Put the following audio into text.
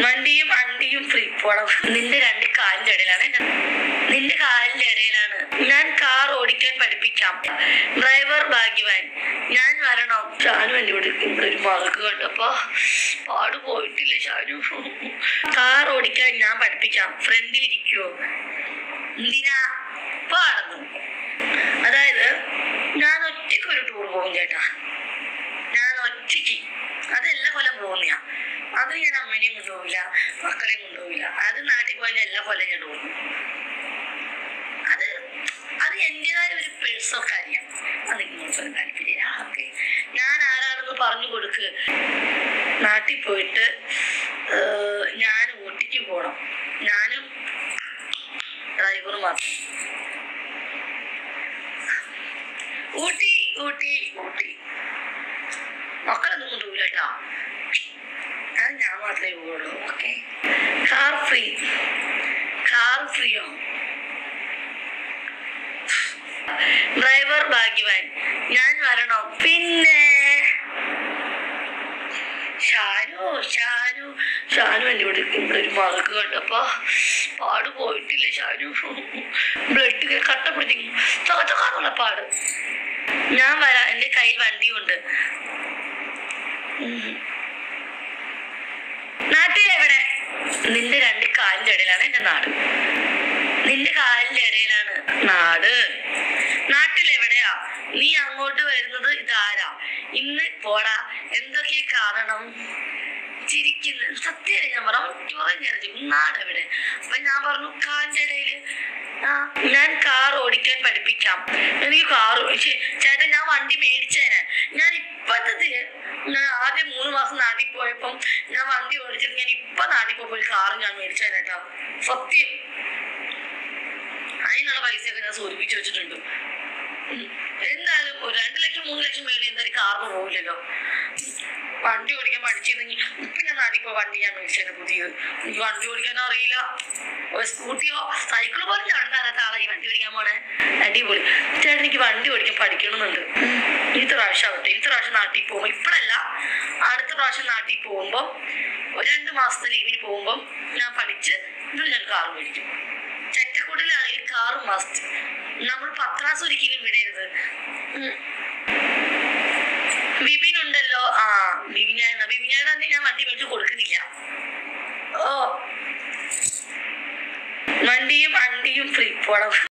വണ്ടിയും അണ്ടിയും ഫ്രീ പോണം നിന്റെ രണ്ട് കാലിന്റെ ഇടയിലാണ് എന്റെ നിന്റെ കാലിന്റെ ഇടയിലാണ് ഞാൻ കാർ ഓടിക്കാൻ പഠിപ്പിക്കാം ഡ്രൈവർ ഭാഗ്യവാൻ ഞാൻ വരണം ഷാനു എന്റെ ഇവിടെ ഇവിടെ ഒരു മറക്ക് കണ്ടപ്പോ പാട് പോയിട്ടില്ല ഷാനു കാർ ഓടിക്കാൻ ഞാൻ പഠിപ്പിക്കാം ഫ്രണ്ടിൽ ഇരിക്കുവോ എന്തിനാ പാടുന്നു അതായത് ഞാൻ ഒറ്റയ്ക്ക് ഒരു ടൂർ പോകും ചേട്ടാ ഞാൻ ഒറ്റയ്ക്ക് അതെല്ലാ കൊല്ലം പോകുന്നയാ അത് ഞാൻ അമ്മനെയും കൊണ്ടുപോകില്ല മക്കളെയും കൊണ്ടുപോകില്ല അത് നാട്ടിൽ പോയാൽ എല്ലാ കൊല്ലം ഞാൻ പോകും അത് അത് എന്റേതായ ഒരു പേഴ്സണൽ കാര്യം അത് നിങ്ങൾക്ക് താല്പര്യം ഓക്കെ ഞാൻ ആരാണെന്ന് പറഞ്ഞു കൊടുക്ക് നാട്ടിൽ പോയിട്ട് ഏഹ്, ഞാൻ ഊട്ടിക്ക് പോകണം ഞാനും ഡ്രൈവറും മാത്രം ഊട്ടി ഊട്ടി ഊട്ടി മക്കളൊന്നും കൊണ്ടുപോകില്ല കേട്ടോ അത് ഞാൻ മാത്രമേ പോവുള്ളൂ ഓക്കെ കാർ ഫ്രീ കാർ ഫ്രീയോ ഡ്രൈവർ ഭാഗ്യവാൻ ഞാൻ വരണോ പിന്നെ ഷാനു ഷാനു ഷാനു എൻ്റെ ഇവിടെ ഇവിടെ ഒരു മറക്ക് കണ്ടപ്പോ പാട് പോയിട്ടില്ല ഷാനു ബ്ലഡ് കട്ട പിടിച്ചു ചകച്ചക്കാന്നുള്ള പാട് ഞാൻ വരാം എൻ്റെ കയ്യിൽ വണ്ടിയുണ്ട് ഉം. നാട്ടിലെവിടെ നിന്റെ രണ്ട് കാലിന്റെ ഇടയിലാണ് എന്റെ നാട് നിന്റെ കാലിന്റെ ഇടയിലാണ് നാട് നാട്ടിലെവിടെയാ നീ അങ്ങോട്ട് വരുന്നത് ഇതാരാ ഇന്ന് പോടാ എന്തൊക്കെ കാണണം ചിരിക്കുന്നു സത്യം ഞാൻ പറഞ്ഞു പറഞ്ഞിറങ്ങി നാട് എവിടെ അപ്പൊ ഞാൻ പറഞ്ഞു കാലിന്റെ ഇടയില് ആ ഞാൻ കാർ ഓടിക്കാൻ പഠിപ്പിക്കാം എനിക്ക് കാർ ചേട്ടാ ഞാൻ വണ്ടി മേടിച്ചേനെ ഞാൻ ഇപ്പത്തതില് ഞാൻ ആദ്യം മൂന്ന് മാസം നാട്ടിൽ പോയപ്പം ഞാൻ വണ്ടി ഓടിച്ചിട്ട് ഞാൻ ഇപ്പൊ നാട്ടിൽ പോയപ്പോ ഒരു കാർ ഞാൻ മേടിച്ചേനെ കേട്ടോ സത്യം അതിനുള്ള പൈസയൊക്കെ ഞാൻ സൂചിപ്പിച്ചു വെച്ചിട്ടുണ്ട് ഉം. എന്തായാലും ഒരു രണ്ട് ലക്ഷം മൂന്ന് ലക്ഷം മേളിൽ എന്തായാലും കാറിന് പോകില്ലല്ലോ വണ്ടി ഓടിക്കാൻ പഠിച്ചിരുന്നെങ്കിൽ ഇപ്പൊ ഞാൻ നാട്ടിൽ പോയി വണ്ടി ഞാൻ മേടിച്ചത് പുതിയത് എനിക്ക് വണ്ടി ഓടിക്കാൻ അറിയില്ല ഒരു സ്കൂട്ടിയോ സൈക്കിള് പോലും ചവിട്ടാത്ത ആളാ ഈ വണ്ടി ഓടിക്കാൻ പോണേ അടിപൊളി ചേട്ടൻ എനിക്ക് വണ്ടി ഓടിക്കാൻ പഠിക്കണമെന്നുണ്ട് ഉം. ഈ പ്രാവശ്യം ആവട്ടെ ഈ പ്രാവശ്യം നാട്ടിൽ പോകുമ്പോൾ ഇപ്പോഴല്ല അടുത്ത പ്രാവശ്യം നാട്ടിൽ പോകുമ്പോൾ ഒരു രണ്ട് മാസത്തെ ലീവിന് പോകുമ്പോൾ ഞാൻ പഠിച്ച് എന്നിട്ട് ഞാൻ കാർ മേടിക്കും ചെറ്റക്കൂടിലാണെങ്കിൽ കാറ് മസ്റ്റ് നമ്മൾ പത്രാസ് ഒരിക്കലും വിടരുത് ഉം. വിപിൻ ഉണ്ടല്ലോ ആ ബിബിനാണ് ബിബിനാണ് ഞാൻ വണ്ടി മേടിച്ച് കൊടുക്കുന്നില്ല ഓ വണ്ടിയും അണ്ടിയും ഫ്രീ പോണം